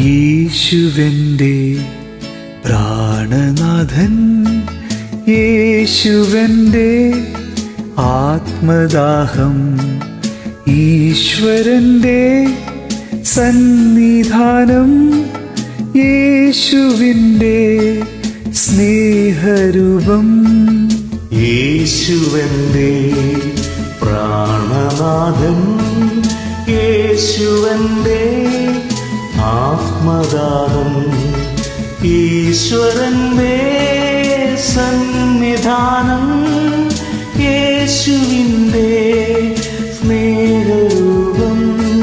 യേശുവന്റെ പ്രാണനാഥൻ യേശുവന്റെ ആത്മദാഹം ഈശ്വരന്റെ സന്നിധാനം യേശുവിൻ്റെ സ്നേഹരൂപം യേശുവന്റെ പ്രാണനാഥൻ യേശുവന്റെ ആത്മദാഹം ഈശ്വരന്റെ സന്നിധാനം യേശുവിൻ്റെ സ്നേഹരൂപം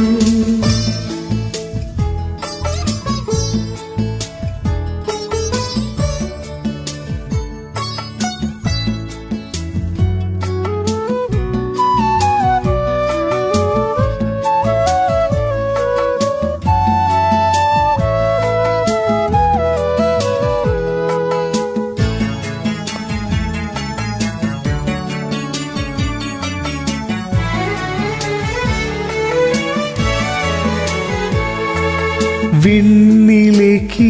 വിണ്ണിലേക്ക്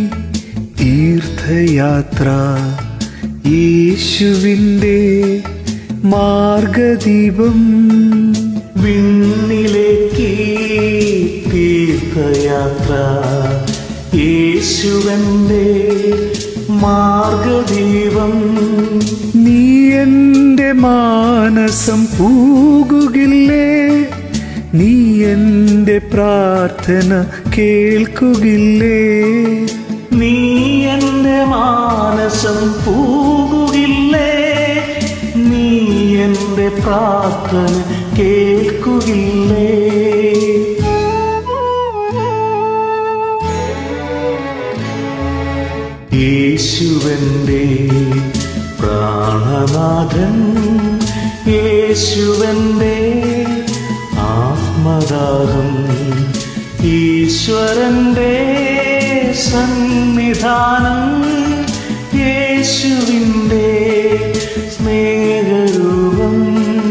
തീർത്ഥയാത്ര യേശുവിൻ്റെ മാർഗദീപം വിണ്ണിലേക്ക് തീർത്ഥയാത്ര യേശുവന്റെ മാർഗദീപം നീ എൻ്റെ മാനസം പൂകുകില്ലേ നീ എൻ്റെ പ്രാർത്ഥന കേൾക്കുകില്ലേ നീ എന്റെ മാനസം പൂകുകില്ലേ നീ എന്റെ പ്രാർത്ഥന കേൾക്കുകില്ലേ യേശുവന്റെ പ്രാണനാഥൻ യേശുവന്റെ ആത്മദാഹം ഈശ്വരന്റെ സന്നിധാനം യേശുവിൻ്റെ സ്നേഹരൂപം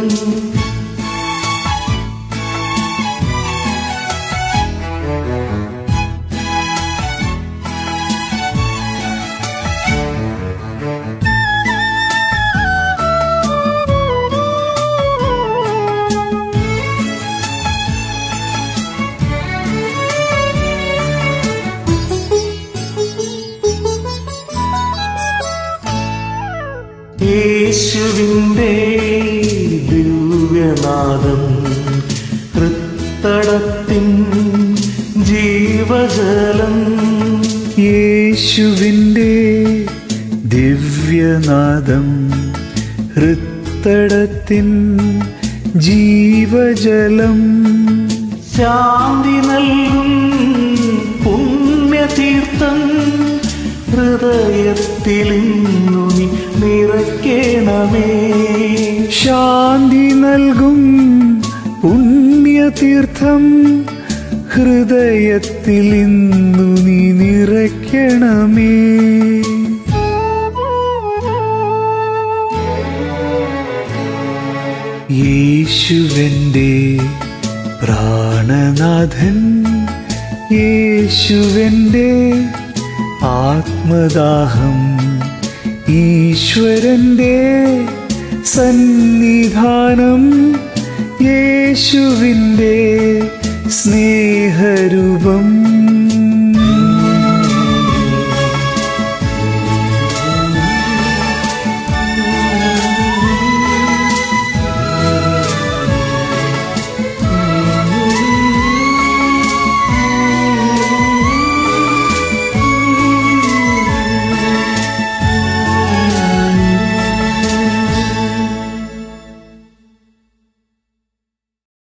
യേശുവിൻ്റെ ദിവ്യനാദം ഹൃത്തടത്തിൻ ജീവജലം യേശുവിൻ്റെ ദിവ്യനാദം ഹൃത്തടത്തിൻ ജീവജലം ശാന്തി നൽകും പുണ്യതീർത്ഥം ഹൃദയത്തിലിന്നു നീ നിറയ്ക്കണമേ ശാന്തി നൽകും പുണ്യതീർത്ഥം ഹൃദയത്തിൽ ഇന്നു നീ നിറയ്ക്കണമേ യേശുവന്റെ പ്രാണനാഥൻ യേശുവന്റെ ആത്മദാഹം ഈശ്വരന്റെ സന്നിധാനം യേശുവിൻ്റെ സ്നേഹരൂപം